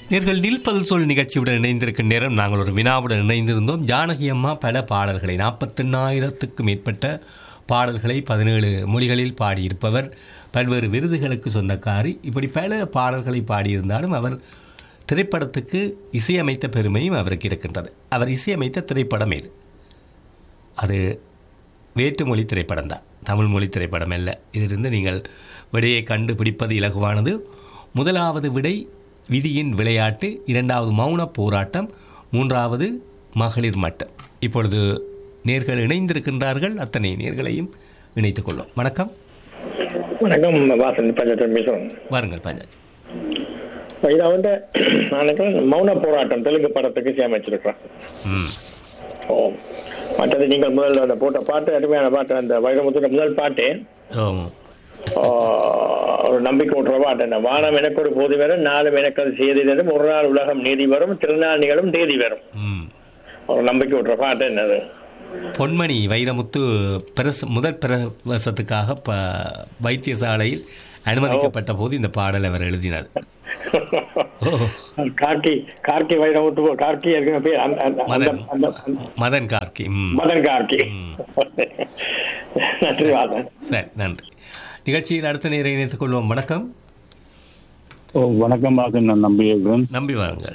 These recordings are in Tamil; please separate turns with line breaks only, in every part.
நேர்கள் நில்பல் சொல் நிகழ்ச்சியுடன் இணைந்திருக்கும் நேரம் நாங்கள் ஒரு வினாவுடன் இணைந்திருந்தோம் ஜானகி அம்மா பல பாடல்களை நாற்பத்தெண்ணாயிரத்துக்கும் மேற்பட்ட பாடல்களை பதினேழு மொழிகளில் பாடியிருப்பவர் பல்வேறு விருதுகளுக்கு சொந்தக்காரி இப்படி பல பாடல்களை பாடியிருந்தாலும் அவர் திரைப்படத்துக்கு இசையமைத்த பெருமையும் அவருக்கு இருக்கின்றது அவர் இசையமைத்த திரைப்படம் எது அது வேற்றுமொழி திரைப்படம் தான் தமிழ் மொழி திரைப்படம் அல்ல இதிலிருந்து நீங்கள் விடையை கண்டுபிடிப்பது இலகுவானது முதலாவது விடை விதியின் விளையாட்டு இரண்டாவது மௌன போராட்டம் மூன்றாவது மகளிர் மட்டம் இப்பொழுது நேர்கள் இணைந்திருக்கின்றார்கள் அத்தனை நேர்களையும் இணைத்துக் கொள்வோம் வணக்கம்
வணக்கம் வாசன் பஞ்சாயத்து பேசுறோம்
வாருங்கள் பஞ்சாஜ்
இதை வந்து நான் நினைக்கிறேன் மௌன போராட்டம் தெலுங்கு படத்துக்கு சேமிச்சிருக்கிறேன்
ம்
ஓ மற்றது நீங்கள் முதல்ல அந்த போட்ட பாட்டு அருமையான பாட்டு அந்த வைரமுத்துட முதல் பாட்டு
ஓ
ஆ, ஒரு நம்பிக்கை ஊட்டுற பாட்டு என்ன வானம் எனக்கு ஒரு போது வரும் நாளும் எனக்கு அது செய்தி வரும் ஒரு நாள் உலகம் நீதி வரும் திருநாள் நிகழும் தேதி வரும்
ம்
ஒரு நம்பிக்கை ஊட்டுற பாட்டு என்னது
பொன்மணி வைரமுத்து பிரச முதல் பிரவேசத்துக்காக ப வைத்தியசாலையில் அனுமதிக்கப்பட்ட போது இந்த பாடல் அவர் எழுதினார் ஓ
கார்கி கார்கி வைரமுத்து கார்கி இருக்கிற பேர் அந்த அந்த- அந்த
மதன்
அந்த- அந்த-
மதன் கார்கி ம்
மதன் கார்கி
ம்.
நன்றி வாசன்
சரி நன்றி நிகழ்ச்சியில் அடுத்த நேரம் இணைத்துக் கொள்வோம் வணக்கம்
ஓ வணக்கம் வாசன் நான் நம்பியிருக்கேன்
நம்பி வாருங்கள்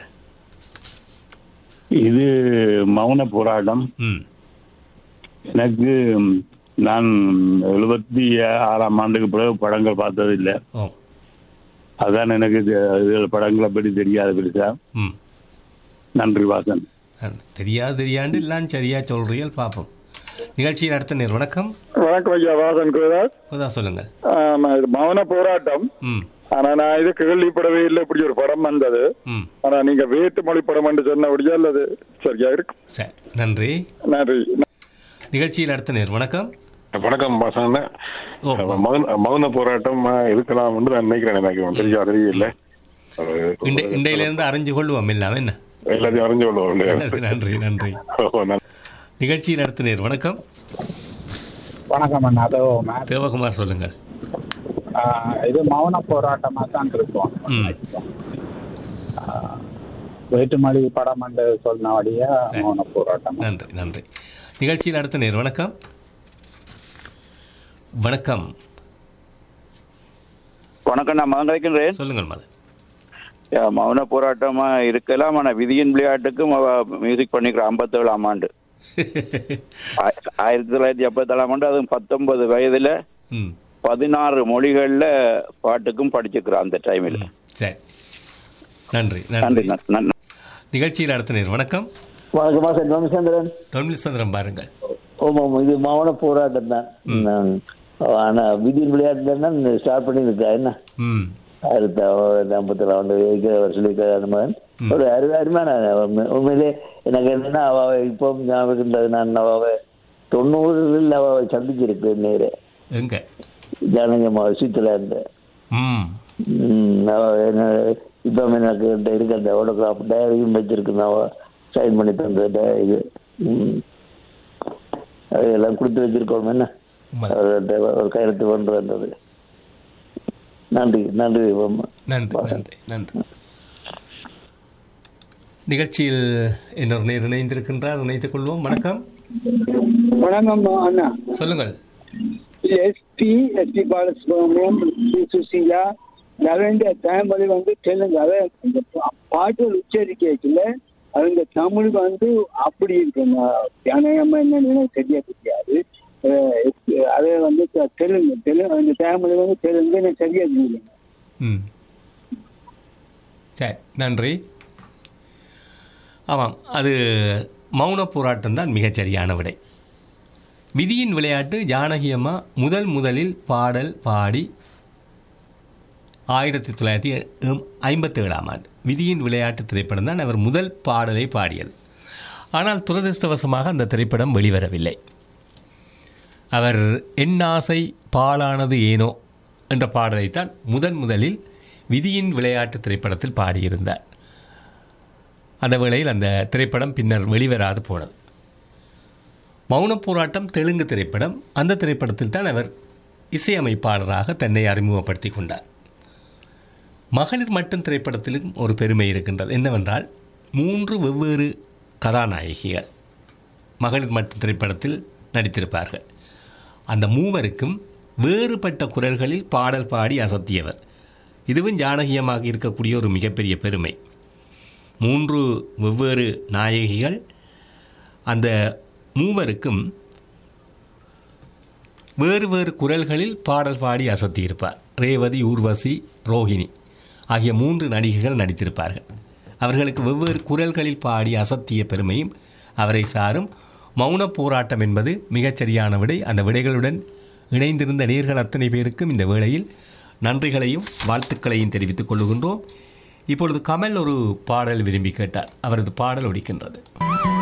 இது மௌன போராட்டம்
ம்
எனக்கு ம், நான் எழுபத்தி ஆறாம் ஆண்டுக்கு பிறகு படங்கள் பார்த்தது இல்லை
ஓ
அதான் எனக்கு இது இதுல படங்களை பற்றி தெரியாது பெருசா
ம்
நன்றி வாசன்
நன்றி. தெரியாது தெரியாண்டு எல்லாம் சரியா சொல்றீர்கள் பார்ப்போம் நிகழ்ச்சியில் அடுத்த நேர் வணக்கம்
வணக்கம் ஐயா வாசன் குருதாஸ்
இப்போதா சொல்லுங்கள்
ஆமா, இது மௌன போராட்டம்
ம்
ஆனா நான் இது கேள்விப்படவே இல்லை இப்படி ஒரு படம் வந்தது
ம்
ஆனா நீங்க வேட்டு மொழி படம் என்று சொன்னபடியா அல்லது சரியா இருக்கும்
சரி நன்றி
நன்றி
நிகழ்ச்சியில் அடுத்த நேர் வணக்கம்
வணக்கம் பாசன
ஓ
மௌன மௌன போராட்டம் அஹ், இருக்கலாம் என்று நான் நினைக்கிறேன் எனக்கு தெரியா தெரியல அது
இண்டை இண்டையிலிருந்து அறிஞ்சு கொள்வோம் எல்லாம் என்ன
எல்லாத்தையும் அறிஞ்சு கொள்வோம்
நன்றி நன்றி நன்றி
ஓ, நன்றி.
நிகழ்ச்சியில் அடுத்த நேர் வணக்கம்
வணக்கம் அண்ணா அதோ மேம்
தேவகுமார் சொல்லுங்கள்
ஆஹ் இது மௌன போராட்டமாக தான் இருக்கும்
ம்
ஆஹ் வேட்டுமொழி படம் என்று சொன்னபடியா
சரி.
மௌன போராட்டம்
நன்றி நன்றி நிகழ்ச்சியில் அடுத்த நேர் வணக்கம் வணக்கம்
வணக்கம் நான் மகன் கிடைக்கின்றேன்
சொல்லுங்கள் மதன்
மௌன போராட்டமா இருக்கலாம் ஆனா விதியின் விளையாட்டுக்கும் அவ மியூசிக் பண்ணிக்கிற ஐம்பத்தேழாம் ஆண்டு ஆ- ஆயிரத்தி தொள்ளாயிரத்தி ஐம்பத்தேழாம் ஆண்டு அதுவும் பத்தொன்பது வயதுல
ம்
பதினாறு மொழிகள்ல பாட்டுக்கும் படிச்சுக்கிறான் அந்த டைமில்
ம். சரி நன்றி
நன்றி
நன்றி
ந- நன்றி
நிகழ்ச்சியில் அடுத்த நேர் வணக்கம்
வணக்கம் வாசன் ராமச்சந்திரன்
தொழில் சந்திரம் பாருங்கள்
ஆமாம் இது மௌன போராட்டம் தான் நான் ஆனா விதியின் விளையாட்டுல தான் ஸ்டார்ட் பண்ணியிருக்கா என்ன
ம்
ஆயிரத்தி ஐம்பத்தி ஆண்டு சொல்லியிருக்காரு அந்த மகன் ஒரு அரு அருமையான உண்மை- உண்மையிலே எனக்கு என்னன்னா அவ இப்போ ஞாபகம் இருந்தது நான் அவ தொண்ணூறுல அவ சந்திச்சிருக்கு நேரு
எங்க
ஜானகி அம்மா சுவிட்சர்லாந்து
ம்
ம், அவ என்ன இப்போ எனக்கு இந்த இருக்கு அந்த ஓட்டோகிராஃப் டயரியும் வச்சிருக்கு அவ சைன் பண்ணி தந்த di- இது ம். அதெல்லாம் கொடுத்து வச்சிருக்கோம் என்ன
உண்மை.
அவர்கிட்ட ஒரு கையெழுத்து கொண்டு வந்தது நன்றி நன்றி அம்மா.
நன்றி நன்றி நன்றி நிகழ்ச்சியில் இன்னொரு நேர் இணைந்திருக்கின்றார் இணைத்துக் கொள்வோம் வணக்கம்
வணக்கம் அண்ணா
சொல்லுங்கள்
SP SP Balasubramaniam P Susheela நிறைய தாய்மொழி வந்து தெலுங்கு அதை இந்த பா- பாட்டுகள் உச்சரிக்கல அவங்க தமிழ் வந்து அப்படி இருக்கு ஜனகமா என்னன்னு எனக்கு சரியா தெரியாது அஹ் எஸ்- அது வந்து தெ- தெலுங்கு தெலுங்கு அந்த தாய்மொழி வந்து தெலுங்கு எனக்கு சரியா தெரியல
ம் சரி நன்றி ஆமாம் அது மௌன போராட்டம் தான் மிகச் சரியான விடை விதியின் விளையாட்டு ஜானகி அம்மா முதல் முதலில் பாடல் பாடி ஆயிரத்தி தொள்ளாயிரத்தி ஐம்பத்தி ஏழாம் ஆண்டு விதியின் விளையாட்டு திரைப்படம் தான் அவர் முதல் பாடலை பாடியது ஆனால் துரதிருஷ்டவசமாக அந்த திரைப்படம் வெளிவரவில்லை அவர் என் ஆசை பாலானது ஏனோ என்ற பாடலைத்தான் முதன் முதலில் விதியின் விளையாட்டு திரைப்படத்தில் பாடியிருந்தார் அந்த வேளையில் அந்த திரைப்படம் பின்னர் வெளிவராது போனது மௌனப் போராட்டம் தெலுங்கு திரைப்படம் அந்த திரைப்படத்தில் தான் அவர் இசையமைப்பாளராக தன்னை அறிமுகப்படுத்தி கொண்டார் மகளிர் மட்டும் திரைப்படத்திலும் ஒரு பெருமை இருக்கின்றது என்னவென்றால் மூன்று வெவ்வேறு கதாநாயகிகள் மகளிர் மட்டும் திரைப்படத்தில் நடித்திருப்பார்கள் அந்த மூவருக்கும் வேறுபட்ட குரல்களில் பாடல் பாடி அசத்தியவர் இதுவும் ஜானகியமாக இருக்கக்கூடிய ஒரு மிகப்பெரிய பெருமை மூன்று வெவ்வேறு நாயகிகள் அந்த மூவருக்கும் வேறு வேறு குரல்களில் பாடல் பாடி அசத்தியிருப்பார் ரேவதி ஊர்வசி ரோஹிணி ஆகிய மூன்று நடிகைகள் நடித்திருப்பார்கள் அவர்களுக்கு வெவ்வேறு குரல்களில் பாடி அசத்திய பெருமையும் அவரை சாரும் மௌன போராட்டம் என்பது மிகச்சரியான விடை அந்த விடைகளுடன் இணைந்திருந்த நேர்கள் அத்தனை பேருக்கும் இந்த வேளையில் நன்றிகளையும் வாழ்த்துக்களையும் தெரிவித்துக் கொள்ளுகின்றோம் இப்பொழுது கமல் ஒரு பாடல் விரும்பி கேட்டார் அவரது பாடல் ஒடிக்கின்றது